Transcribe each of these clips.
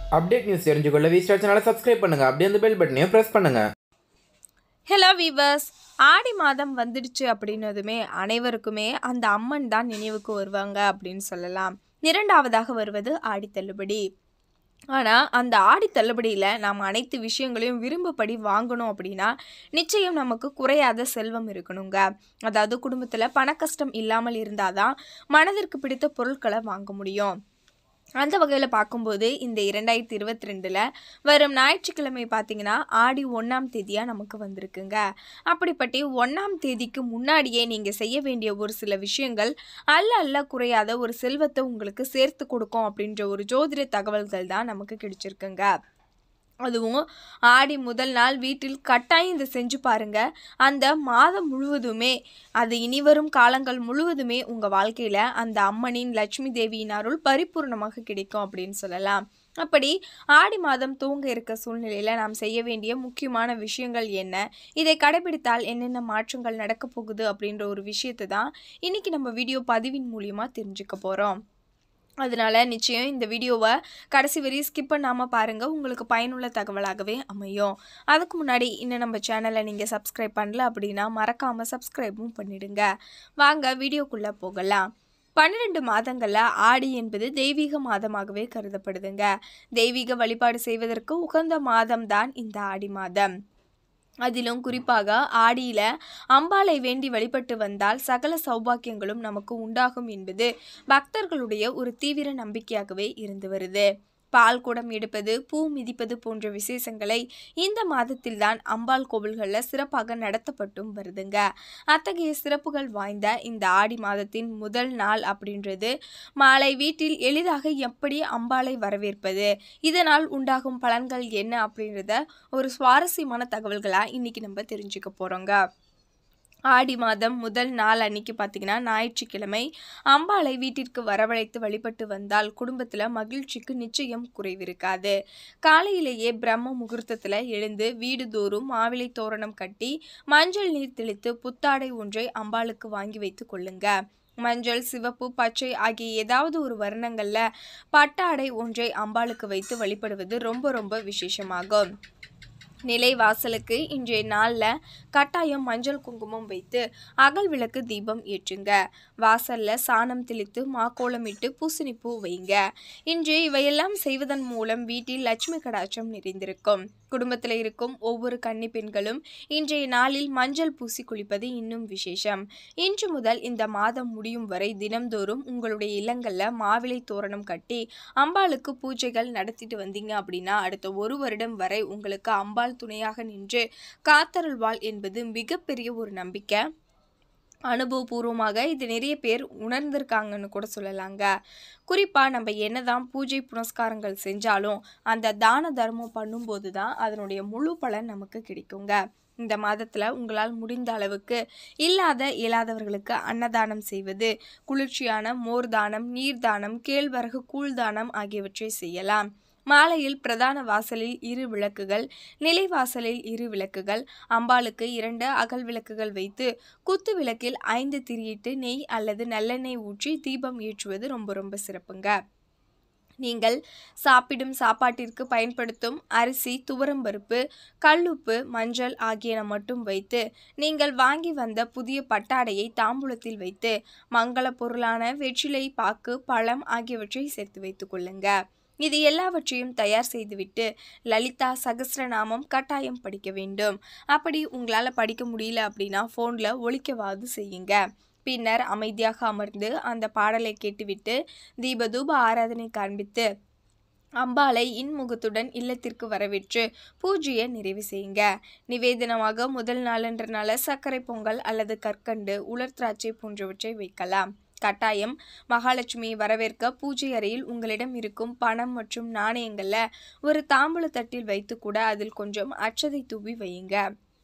update news தெரிஞ்சுக்கொள்ள V star சேனலை subscribe பண்ணுங்கள் அப்படியே அந்த பெல் பட்டனையும் ப்ரெஸ் பண்ணுங்கள் ஹலோ வீவர்ஸ் ஆடி மாதம் வந்துடுச்சு அப்படின்னதுமே அனைவருக்குமே அந்த அம்மன் தான் நினைவுக்கு வருவாங்க அப்படின்னு சொல்லலாம் இரண்டாவதாக வருவது ஆடி தள்ளுபடி ஆனால் அந்த ஆடி தள்ளுபடியில் நாம் அனைத்து விஷயங்களையும் விரும்பப்படி வாங்கணும் அப்படின்னா நிச்சயம் நமக்கு குறையாத செல்வம் இருக்கணுங்க அதாவது குடும்பத்தில் பண கஷ்டம் இல்லாமல் இருந்தால் தான் மனதிற்கு பிடித்த பொருட்களை வாங்க முடியும் அந்த வகையில் பார்க்கும்போது இந்த இரண்டாயிரத்தி இருபத்தி ரெண்டில் வரும் ஞாயிற்றுக்கிழமை பார்த்தீங்கன்னா ஆடி ஒன்றாம் தேதியாக நமக்கு வந்திருக்குங்க அப்படிப்பட்ட ஒன்றாம் தேதிக்கு முன்னாடியே நீங்கள் செய்ய வேண்டிய ஒரு சில விஷயங்கள் அல்ல அல்ல குறையாத ஒரு செல்வத்தை உங்களுக்கு சேர்த்து கொடுக்கும் அப்படின்ற ஒரு ஜோதிட தகவல்கள் தான் நமக்கு கிடைச்சிருக்குங்க அதுவும் ஆடி முதல் நாள் வீட்டில் கட்டாயம் இதை செஞ்சு பாருங்க அந்த மாதம் முழுவதுமே அது இனிவரும் காலங்கள் முழுவதுமே உங்கள் வாழ்க்கையில் அந்த அம்மனின் லட்சுமி தேவியின் அருள் பரிபூர்ணமாக கிடைக்கும் அப்படின்னு சொல்லலாம் அப்படி ஆடி மாதம் தூங்க இருக்க சூழ்நிலையில் நாம் செய்ய வேண்டிய முக்கியமான விஷயங்கள் என்ன இதை கடைபிடித்தால் என்னென்ன மாற்றங்கள் நடக்க போகுது அப்படின்ற ஒரு விஷயத்தை தான் இன்னைக்கு நம்ம வீடியோ பதிவின் மூலியமாக தெரிஞ்சுக்க போகிறோம் அதனால நிச்சயம் இந்த வீடியோவை கடைசி வரை ஸ்கிப் பண்ணாமல் பாருங்கள் உங்களுக்கு பயனுள்ள தகவலாகவே அமையும் அதுக்கு முன்னாடி இன்னும் நம்ம சேனலை நீங்கள் சப்ஸ்கிரைப் பண்ணல அப்படின்னா மறக்காமல் சப்ஸ்கிரைபும் பண்ணிடுங்க வாங்க வீடியோக்குள்ளே போகலாம் பன்னிரெண்டு மாதங்களில் ஆடி என்பது தெய்வீக மாதமாகவே கருதப்படுதுங்க தெய்வீக வழிபாடு செய்வதற்கு உகந்த மாதம்தான் இந்த ஆடி மாதம் அதிலும் குறிப்பாக ஆடியில அம்பாளை வேண்டி வழிபட்டு வந்தால் சகல சௌபாக்கியங்களும் நமக்கு உண்டாகும் என்பது பக்தர்களுடைய ஒரு தீவிர நம்பிக்கையாகவே இருந்து வருது பால் குடம் எடுப்பது பூ மிதிப்பது போன்ற விசேஷங்களை இந்த மாதத்தில்தான் அம்பாள் கோவில்களில் சிறப்பாக நடத்தப்பட்டும் வருதுங்க அத்தகைய சிறப்புகள் வாய்ந்த இந்த ஆடி மாதத்தின் முதல் நாள் அப்படின்றது மாலை வீட்டில் எளிதாக எப்படி அம்பாளை வரவேற்பது இதனால் உண்டாகும் பலன்கள் என்ன அப்படின்றத ஒரு சுவாரஸ்யமான தகவல்களாக இன்னைக்கு நம்ம தெரிஞ்சுக்க போகிறோங்க ஆடி மாதம் முதல் நாள் அன்னைக்கு பார்த்தீங்கன்னா ஞாயிற்றுக்கிழமை அம்பாளை வீட்டிற்கு வரவழைத்து வழிபட்டு வந்தால் குடும்பத்தில் மகிழ்ச்சிக்கு நிச்சயம் குறைவிருக்காது காலையிலேயே பிரம்ம முகூர்த்தத்தில் எழுந்து வீடுதோறும் மாவிலை தோரணம் கட்டி மஞ்சள் நீர் தெளித்து புத்தாடை ஒன்றை அம்பாளுக்கு வாங்கி வைத்து கொள்ளுங்க மஞ்சள் சிவப்பு பச்சை ஆகிய ஏதாவது ஒரு வர்ணங்களில் பட்டாடை ஒன்றை அம்பாளுக்கு வைத்து வழிபடுவது ரொம்ப ரொம்ப விசேஷமாகும் நிலை வாசலுக்கு இன்றைய நாளில் கட்டாயம் மஞ்சள் குங்குமம் வைத்து அகல் விளக்கு தீபம் ஏற்றுங்க வாசல்ல சாணம் தெளித்து மாக்கோலமிட்டு பூசணிப்பூ வைங்க இன்று இவையெல்லாம் செய்வதன் மூலம் வீட்டில் லட்சுமி கடாட்சம் நிறைந்திருக்கும் குடும்பத்தில் இருக்கும் ஒவ்வொரு கன்னி பெண்களும் இன்றைய நாளில் மஞ்சள் பூசி குளிப்பது இன்னும் விசேஷம் இன்று முதல் இந்த மாதம் முடியும் வரை தினம்தோறும் உங்களுடைய இல்லங்களில் மாவிலை தோரணம் கட்டி அம்பாளுக்கு பூஜைகள் நடத்திட்டு வந்தீங்க அப்படின்னா அடுத்த ஒரு வருடம் வரை உங்களுக்கு அம்பாள் துணையாக நின்று காத்தருள்வாள் என்பது மிகப்பெரிய ஒரு நம்பிக்கை அனுபவபூர்வமாக இது நிறைய பேர் உணர்ந்திருக்காங்கன்னு கூட சொல்லலாங்க குறிப்பாக நம்ம என்னதான் பூஜை புனஸ்காரங்கள் செஞ்சாலும் அந்த தான தர்மம் பண்ணும்போது தான் அதனுடைய முழு பலன் நமக்கு கிடைக்குங்க இந்த மாதத்தில் உங்களால் முடிந்த அளவுக்கு இல்லாத இயலாதவர்களுக்கு அன்னதானம் செய்வது குளிர்ச்சியான மோர் தானம் நீர்தானம் கேழ்வரகு கூழ்தானம் ஆகியவற்றை செய்யலாம் மாலையில் பிரதான வாசலில் இரு விளக்குகள் நிலை வாசலில் இரு விளக்குகள் அம்பாளுக்கு இரண்டு அகல் விளக்குகள் வைத்து குத்து விளக்கில் ஐந்து திரியிட்டு நெய் அல்லது நல்லெண்ணெய் ஊற்றி தீபம் ஏற்றுவது ரொம்ப ரொம்ப சிறப்புங்க நீங்கள் சாப்பிடும் சாப்பாட்டிற்கு பயன்படுத்தும் அரிசி துவரம்பருப்பு கல்லுப்பு மஞ்சள் ஆகியன மட்டும் வைத்து நீங்கள் வாங்கி வந்த புதிய பட்டாடையை தாம்பூலத்தில் வைத்து மங்கள பொருளான வெற்றிலை பாக்கு பழம் ஆகியவற்றை சேர்த்து வைத்துக் கொள்ளுங்க இது எல்லாவற்றையும் தயார் செய்துவிட்டு லலிதா சகஸ்ரநாமம் கட்டாயம் படிக்க வேண்டும் அப்படி உங்களால் படிக்க முடியல அப்படின்னா ஃபோனில் ஒழிக்கவாது செய்யுங்க பின்னர் அமைதியாக அமர்ந்து அந்த பாடலை கேட்டுவிட்டு தீபதூப ஆராதனை காண்பித்து அம்பாளை இன்முகத்துடன் இல்லத்திற்கு வரவேற்று பூஜையை நிறைவு செய்யுங்க நிவேதனமாக முதல் நாளன்றனால சர்க்கரை பொங்கல் அல்லது கற்கண்டு உலர் திராட்சை போன்றவற்றை வைக்கலாம் கட்டாயம் மகாலட்சுமியை வரவேற்க பூஜை அறையில் உங்களிடம் இருக்கும் பணம் மற்றும் நாணயங்களில் ஒரு தாம்பூல தட்டில் வைத்து கூட அதில் கொஞ்சம் அச்சதை தூவி வையுங்க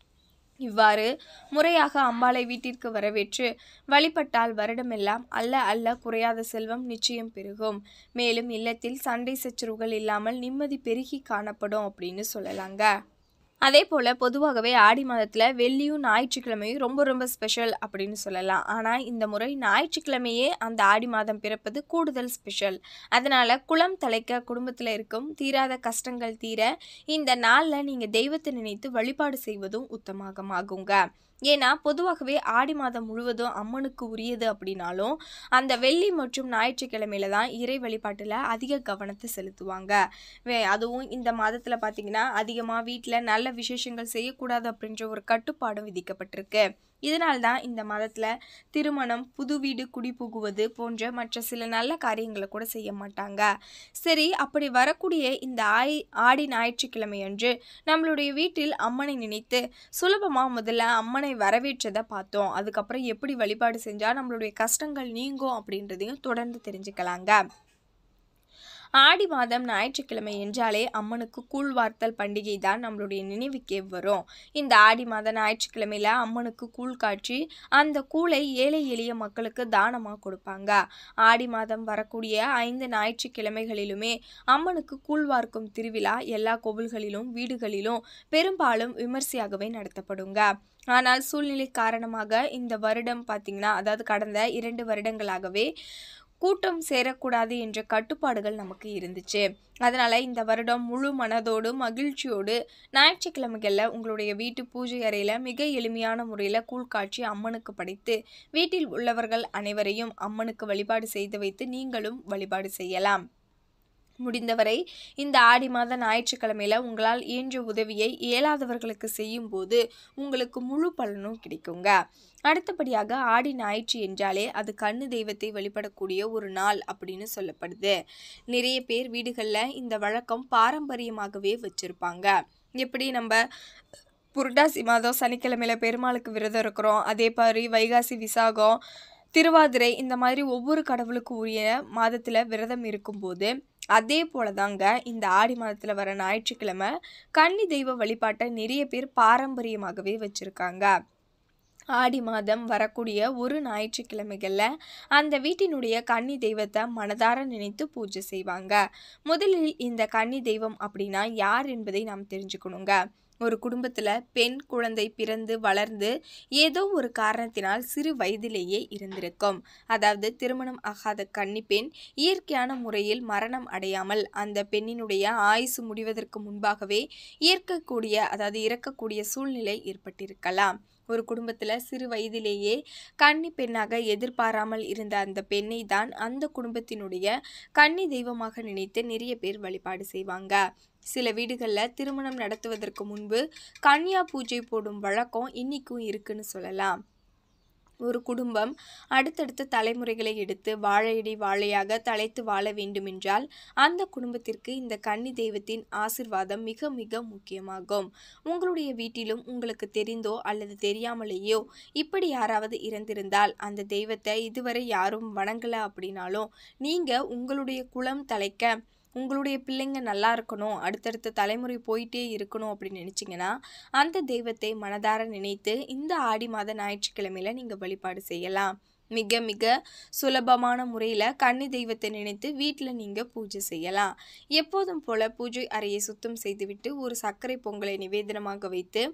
இவ்வாறு முறையாக அம்பாளை வீட்டிற்கு வரவேற்று வழிபட்டால் வருடமெல்லாம் அல்ல அல்ல குறையாத செல்வம் நிச்சயம் பெருகும் மேலும் இல்லத்தில் சண்டை சச்சரவுகள் இல்லாமல் நிம்மதி பெருகி காணப்படும் அப்படின்னு சொல்லலாங்க அதே போல் பொதுவாகவே ஆடி மாதத்தில் வெள்ளியும் ஞாயிற்றுக்கிழமையும் ரொம்ப ரொம்ப ஸ்பெஷல் அப்படின்னு சொல்லலாம் ஆனால் இந்த முறை ஞாயிற்றுக்கிழமையே அந்த ஆடி மாதம் பிறப்பது கூடுதல் ஸ்பெஷல் அதனால் குளம் தலைக்க குடும்பத்தில் இருக்கும் தீராத கஷ்டங்கள் தீர இந்த நாளில் நீங்கள் தெய்வத்தை நினைத்து வழிபாடு செய்வதும் உத்தமாகமாகுங்க ஏன்னா பொதுவாகவே ஆடி மாதம் முழுவதும் அம்மனுக்கு உரியது அப்படின்னாலும் அந்த வெள்ளி மற்றும் ஞாயிற்றுக்கிழமையில தான் இறை வழிபாட்டில் அதிக கவனத்தை செலுத்துவாங்க வே அதுவும் இந்த மாதத்தில் பார்த்தீங்கன்னா அதிகமாக வீட்டில் நல்ல விசேஷங்கள் செய்யக்கூடாது அப்படின்ற ஒரு கட்டுப்பாடும் விதிக்கப்பட்டிருக்கு இதனால் தான் இந்த மாதத்தில் திருமணம் புது வீடு குடி புகுவது போன்ற மற்ற சில நல்ல காரியங்களை கூட செய்ய மாட்டாங்க சரி அப்படி வரக்கூடிய இந்த ஆய் ஆடி ஞாயிற்றுக்கிழமை அன்று நம்மளுடைய வீட்டில் அம்மனை நினைத்து சுலபமாக முதல்ல அம்மனை வரவேற்றதை பார்த்தோம் அதுக்கப்புறம் எப்படி வழிபாடு செஞ்சால் நம்மளுடைய கஷ்டங்கள் நீங்கும் அப்படின்றதையும் தொடர்ந்து தெரிஞ்சுக்கலாங்க ஆடி மாதம் ஞாயிற்றுக்கிழமை என்றாலே அம்மனுக்கு கூழ் வார்த்தல் பண்டிகை தான் நம்மளுடைய நினைவுக்கே வரும் இந்த ஆடி மாத ஞாயிற்றுக்கிழமையில அம்மனுக்கு கூழ் காய்ச்சி அந்த கூழை ஏழை எளிய மக்களுக்கு தானமாக கொடுப்பாங்க ஆடி மாதம் வரக்கூடிய ஐந்து ஞாயிற்றுக்கிழமைகளிலுமே அம்மனுக்கு கூழ் வார்க்கும் திருவிழா எல்லா கோவில்களிலும் வீடுகளிலும் பெரும்பாலும் விமர்சையாகவே நடத்தப்படுங்க ஆனால் சூழ்நிலை காரணமாக இந்த வருடம் பார்த்திங்கன்னா அதாவது கடந்த இரண்டு வருடங்களாகவே கூட்டம் சேரக்கூடாது என்ற கட்டுப்பாடுகள் நமக்கு இருந்துச்சு அதனால் இந்த வருடம் முழு மனதோடு மகிழ்ச்சியோடு ஞாயிற்றுக்கிழமைகளில் உங்களுடைய வீட்டு பூஜை அறையில் மிக எளிமையான முறையில் கூழ் காட்சி அம்மனுக்கு படைத்து வீட்டில் உள்ளவர்கள் அனைவரையும் அம்மனுக்கு வழிபாடு செய்து வைத்து நீங்களும் வழிபாடு செய்யலாம் முடிந்தவரை இந்த ஆடி மாத ஞாயிற்றுக்கிழமையில உங்களால் இயன்ற உதவியை இயலாதவர்களுக்கு செய்யும்போது உங்களுக்கு முழு பலனும் கிடைக்குங்க அடுத்தபடியாக ஆடி ஞாயிற்று என்றாலே அது கண்ணு தெய்வத்தை வழிபடக்கூடிய ஒரு நாள் அப்படின்னு சொல்லப்படுது நிறைய பேர் வீடுகளில் இந்த வழக்கம் பாரம்பரியமாகவே வச்சுருப்பாங்க எப்படி நம்ம புரட்டாசி மாதம் சனிக்கிழமையில பெருமாளுக்கு விரதம் இருக்கிறோம் அதே மாதிரி வைகாசி விசாகம் திருவாதிரை இந்த மாதிரி ஒவ்வொரு கடவுளுக்கு உரிய மாதத்தில் விரதம் இருக்கும்போது அதே போல தாங்க இந்த ஆடி மாதத்தில் வர ஞாயிற்றுக்கிழமை கன்னி தெய்வ வழிபாட்டை நிறைய பேர் பாரம்பரியமாகவே வச்சுருக்காங்க ஆடி மாதம் வரக்கூடிய ஒரு ஞாயிற்றுக்கிழமைகளில் அந்த வீட்டினுடைய கன்னி தெய்வத்தை மனதார நினைத்து பூஜை செய்வாங்க முதலில் இந்த கன்னி தெய்வம் அப்படின்னா யார் என்பதை நாம் தெரிஞ்சுக்கணுங்க ஒரு குடும்பத்தில் பெண் குழந்தை பிறந்து வளர்ந்து ஏதோ ஒரு காரணத்தினால் சிறு வயதிலேயே இருந்திருக்கும் அதாவது திருமணம் ஆகாத கன்னி பெண் இயற்கையான முறையில் மரணம் அடையாமல் அந்த பெண்ணினுடைய ஆயுசு முடிவதற்கு முன்பாகவே இயற்கக்கூடிய அதாவது இறக்கக்கூடிய சூழ்நிலை ஏற்பட்டிருக்கலாம் ஒரு குடும்பத்தில் சிறு வயதிலேயே கன்னி பெண்ணாக எதிர்பாராமல் இருந்த அந்த பெண்ணை தான் அந்த குடும்பத்தினுடைய கன்னி தெய்வமாக நினைத்து நிறைய பேர் வழிபாடு செய்வாங்க சில வீடுகளில் திருமணம் நடத்துவதற்கு முன்பு கன்னியா பூஜை போடும் வழக்கம் இன்னிக்கும் இருக்குன்னு சொல்லலாம் ஒரு குடும்பம் அடுத்தடுத்த தலைமுறைகளை எடுத்து வாழையடி வாழையாக தலைத்து வாழ வேண்டுமென்றால் அந்த குடும்பத்திற்கு இந்த கன்னி தெய்வத்தின் ஆசிர்வாதம் மிக மிக முக்கியமாகும் உங்களுடைய வீட்டிலும் உங்களுக்கு தெரிந்தோ அல்லது தெரியாமலேயோ இப்படி யாராவது இறந்திருந்தால் அந்த தெய்வத்தை இதுவரை யாரும் வணங்கலை அப்படின்னாலும் நீங்கள் உங்களுடைய குலம் தலைக்க உங்களுடைய பிள்ளைங்க நல்லா இருக்கணும் அடுத்தடுத்த தலைமுறை போயிட்டே இருக்கணும் அப்படின்னு நினச்சிங்கன்னா அந்த தெய்வத்தை மனதார நினைத்து இந்த ஆடி மாத ஞாயிற்றுக்கிழமையில நீங்கள் வழிபாடு செய்யலாம் மிக மிக சுலபமான முறையில் கன்னி தெய்வத்தை நினைத்து வீட்டில் நீங்கள் பூஜை செய்யலாம் எப்போதும் போல பூஜை அறையை சுத்தம் செய்துவிட்டு ஒரு சர்க்கரை பொங்கலை நிவேதனமாக வைத்து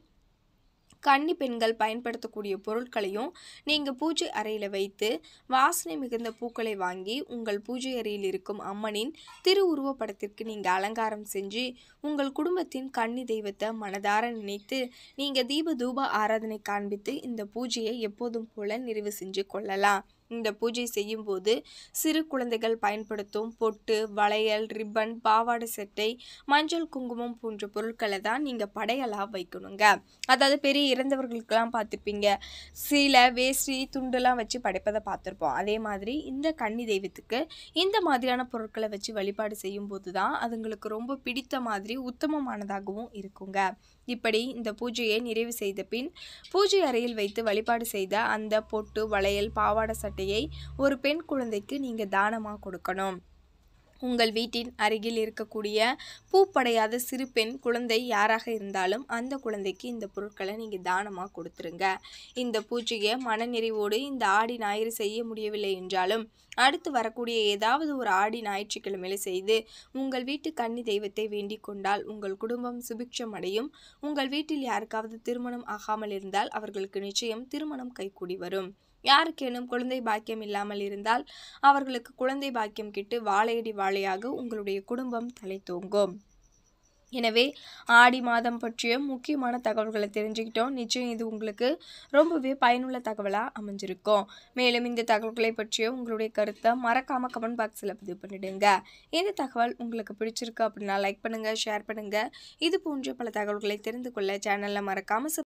கன்னி பெண்கள் பயன்படுத்தக்கூடிய பொருட்களையும் நீங்கள் பூஜை அறையில் வைத்து வாசனை மிகுந்த பூக்களை வாங்கி உங்கள் பூஜை அறையில் இருக்கும் அம்மனின் திருவுருவப் படத்திற்கு நீங்கள் அலங்காரம் செஞ்சு உங்கள் குடும்பத்தின் கன்னி தெய்வத்தை மனதார நினைத்து நீங்கள் தீப தூப ஆராதனை காண்பித்து இந்த பூஜையை எப்போதும் போல நிறைவு செஞ்சு கொள்ளலாம் இந்த பூஜை செய்யும்போது சிறு குழந்தைகள் பயன்படுத்தும் பொட்டு வளையல் ரிப்பன் பாவாடை சட்டை மஞ்சள் குங்குமம் போன்ற பொருட்களை தான் நீங்கள் படையலாக வைக்கணுங்க அதாவது பெரிய இறந்தவர்களுக்கெல்லாம் பார்த்துருப்பீங்க சீலை வேஷ்டி துண்டுலாம் வச்சு படைப்பதை பார்த்துருப்போம் அதே மாதிரி இந்த கன்னி தெய்வத்துக்கு இந்த மாதிரியான பொருட்களை வச்சு வழிபாடு செய்யும்போது தான் அதுங்களுக்கு ரொம்ப பிடித்த மாதிரி உத்தமமானதாகவும் இருக்குங்க இப்படி இந்த பூஜையை நிறைவு செய்த பின் பூஜை அறையில் வைத்து வழிபாடு செய்த அந்த பொட்டு வளையல் பாவாடை சட்டையை ஒரு பெண் குழந்தைக்கு நீங்கள் தானமாக கொடுக்கணும் உங்கள் வீட்டின் அருகில் இருக்கக்கூடிய பூப்படையாத சிறு பெண் குழந்தை யாராக இருந்தாலும் அந்த குழந்தைக்கு இந்த பொருட்களை நீங்கள் தானமாக கொடுத்துருங்க இந்த பூஜையை மனநிறைவோடு இந்த ஆடி ஞாயிறு செய்ய முடியவில்லை என்றாலும் அடுத்து வரக்கூடிய ஏதாவது ஒரு ஆடி ஞாயிற்றுக்கிழமையில செய்து உங்கள் வீட்டு கன்னி தெய்வத்தை வேண்டிக் கொண்டால் உங்கள் குடும்பம் சுபிக்ஷம் அடையும் உங்கள் வீட்டில் யாருக்காவது திருமணம் ஆகாமல் இருந்தால் அவர்களுக்கு நிச்சயம் திருமணம் கைகூடி வரும் யாருக்கேனும் குழந்தை பாக்கியம் இல்லாமல் இருந்தால் அவர்களுக்கு குழந்தை பாக்கியம் கிட்டு வாழையடி வாழையாக உங்களுடைய குடும்பம் தலை தூங்கும் எனவே ஆடி மாதம் பற்றிய முக்கியமான தகவல்களை தெரிஞ்சுக்கிட்டோம் நிச்சயம் இது உங்களுக்கு ரொம்பவே பயனுள்ள தகவலாக அமைஞ்சிருக்கும் மேலும் இந்த தகவல்களை பற்றிய உங்களுடைய கருத்தை மறக்காமல் கமெண்ட் பாக்ஸில் பதிவு பண்ணிடுங்க இந்த தகவல் உங்களுக்கு பிடிச்சிருக்கு அப்படின்னா லைக் பண்ணுங்கள் ஷேர் பண்ணுங்கள் இது போன்ற பல தகவல்களை தெரிந்து கொள்ள சேனலில் மறக்காமல்